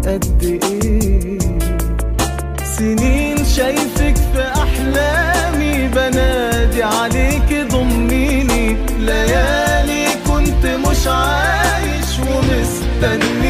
قد ايه سنين شايفك في احلامي بنادي عليك ضميني ليالي كنت مش عايش ومستني